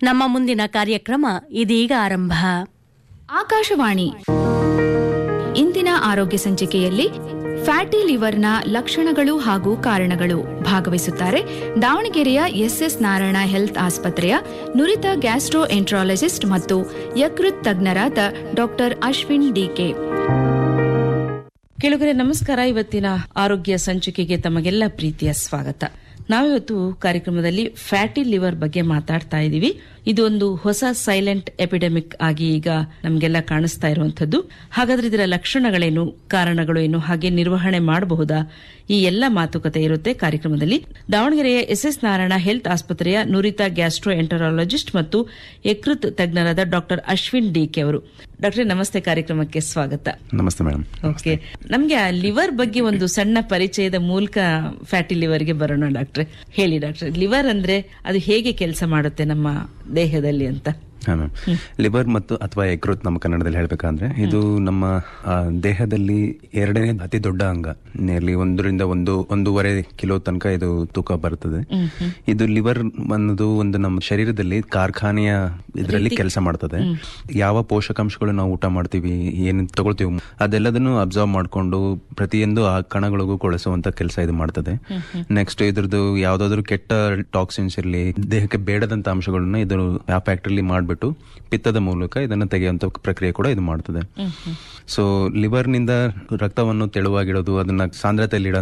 ನಮ್ಮ ಮುಂದಿನ ಕಾರ್ಯಕ್ರಮ ಇದೀಗ ಆರಂಭ ಆಕಾಶವಾಣಿ ಇಂದಿನ ಆರೋಗ್ಯ ಸಂಚಿಕೆಯಲ್ಲಿ ಫ್ಯಾಟಿ ಲಿವರ್ನ ಲಕ್ಷಣಗಳು ಹಾಗೂ ಕಾರಣಗಳು ಭಾಗವಹಿಸುತ್ತಾರೆ ದಾವಣಗೆರೆಯ ಎಸ್ಎಸ್ ನಾರಾಯಣ ಹೆಲ್ತ್ ಆಸ್ಪತ್ರೆಯ ನುರಿತ ಗ್ಯಾಸ್ಟ್ರೋ ಎಂಟ್ರಾಲಜಿಸ್ಟ್ ಮತ್ತು ಯಕೃತ್ ತಜ್ಞರಾದ ಡಾಕ್ಟರ್ ಅಶ್ವಿನ್ ಡಿಕೆ ಕೆಳಗರೆ ನಮಸ್ಕಾರ ಇವತ್ತಿನ ಆರೋಗ್ಯ ಸಂಚಿಕೆಗೆ ತಮಗೆಲ್ಲ ಪ್ರೀತಿಯ ಸ್ವಾಗತ ನಾವಿವತ್ತು ಕಾರ್ಯಕ್ರಮದಲ್ಲಿ ಫ್ಯಾಟಿ ಲಿವರ್ ಬಗ್ಗೆ ಮಾತಾಡ್ತಾ ಇದ್ದೀವಿ ಇದು ಒಂದು ಹೊಸ ಸೈಲೆಂಟ್ ಎಪಿಡೆಮಿಕ್ ಆಗಿ ಈಗ ನಮಗೆಲ್ಲ ಕಾಣಿಸ್ತಾ ಇರುವಂತದ್ದು ಹಾಗಾದ್ರೆ ಇದರ ಲಕ್ಷಣಗಳೇನು ಕಾರಣಗಳು ಏನು ಹಾಗೆ ನಿರ್ವಹಣೆ ಮಾಡಬಹುದಾ ಈ ಎಲ್ಲ ಮಾತುಕತೆ ಇರುತ್ತೆ ಕಾರ್ಯಕ್ರಮದಲ್ಲಿ ದಾವಣಗೆರೆಯ ಎಸ್ ಎಸ್ ನಾರಾಯಣ ಹೆಲ್ತ್ ಆಸ್ಪತ್ರೆಯ ನುರಿತ ಗ್ಯಾಸ್ಟ್ರೋ ಎಂಟರಾಲಜಿಸ್ಟ್ ಮತ್ತು ಯಕೃತ್ ತಜ್ಞರಾದ ಡಾಕ್ಟರ್ ಅಶ್ವಿನ್ ಡಿಕೆ ಅವರು ಡಾಕ್ಟರ್ ನಮಸ್ತೆ ಕಾರ್ಯಕ್ರಮಕ್ಕೆ ಸ್ವಾಗತ ನಮಸ್ತೆ ಮೇಡಮ್ ಓಕೆ ನಮ್ಗೆ ಆ ಲಿವರ್ ಬಗ್ಗೆ ಒಂದು ಸಣ್ಣ ಪರಿಚಯದ ಮೂಲಕ ಫ್ಯಾಟಿ ಲಿವರ್ಗೆ ಬರೋಣ ಡಾಕ್ಟ್ರೆ ಹೇಳಿ ಡಾಕ್ಟ್ರೆ ಲಿವರ್ ಅಂದ್ರೆ ಅದು ಹೇಗೆ ಕೆಲಸ ಮಾಡುತ್ತೆ ನಮ್ಮ ದೇಹದಲ್ಲಿ ಅಂತ ಹಾ ಮ್ಯಾಮ್ ಲಿವರ್ ಮತ್ತು ಅಥವಾ ಯಕೃತ್ ನಮ್ಮ ಕನ್ನಡದಲ್ಲಿ ಹೇಳ್ಬೇಕಂದ್ರೆ ಇದು ನಮ್ಮ ಆ, ದೇಹದಲ್ಲಿ ಎರಡನೇ ಅತಿ ದೊಡ್ಡ ಅಂಗ ನಿಯರ್ಲಿ ಒಂದರಿಂದ ಒಂದು ಒಂದೂವರೆ ಕಿಲೋ ತನಕ ಇದು ತೂಕ ಬರ್ತದೆ ಇದು ಲಿವರ್ ಅನ್ನೋದು ಒಂದು ನಮ್ಮ ಶರೀರದಲ್ಲಿ ಕಾರ್ಖಾನೆಯ ಇದರಲ್ಲಿ ಕೆಲಸ ಮಾಡ್ತದೆ ಯಾವ ಪೋಷಕಾಂಶಗಳು ನಾವು ಊಟ ಮಾಡ್ತೀವಿ ಏನ್ ತಗೊಳ್ತೀವಿ ಅದೆಲ್ಲದನ್ನು ಅಬ್ಸರ್ವ್ ಮಾಡ್ಕೊಂಡು ಪ್ರತಿಯೊಂದು ಆ ಕಣಗಳಿಗೂ ಕೊಳಿಸುವಂತ ಕೆಲಸ ಇದು ಮಾಡ್ತದೆ ನೆಕ್ಸ್ಟ್ ಇದ್ರದ್ದು ಯಾವ್ದಾದ್ರು ಕೆಟ್ಟ ಟಾಕ್ಸಿನ್ಸ್ ಇರಲಿ ದೇಹಕ್ಕೆ ಬೇಡದಂತ ಅಂಶಗಳನ್ನ ಇದು ಆ ಫ್ಯಾಕ್ಟ್ರಿಲಿ ಮಾಡ್ಬಿಟ್ಟು ಪಿತ್ತದ ಮೂಲಕ ಇದನ್ನ ತೆಗೆಯುವಂತ ಪ್ರಕ್ರಿಯೆ ಕೂಡ ಇದು ಮಾಡ್ತದೆ ಸೊ ಲಿವರ್ ನಿಂದ ರಕ್ತವನ್ನು ತೆಳುವಾಗಿಡೋದು ಅದನ್ನ ಸಾಂದ್ರತೆಯಲ್ಲಿ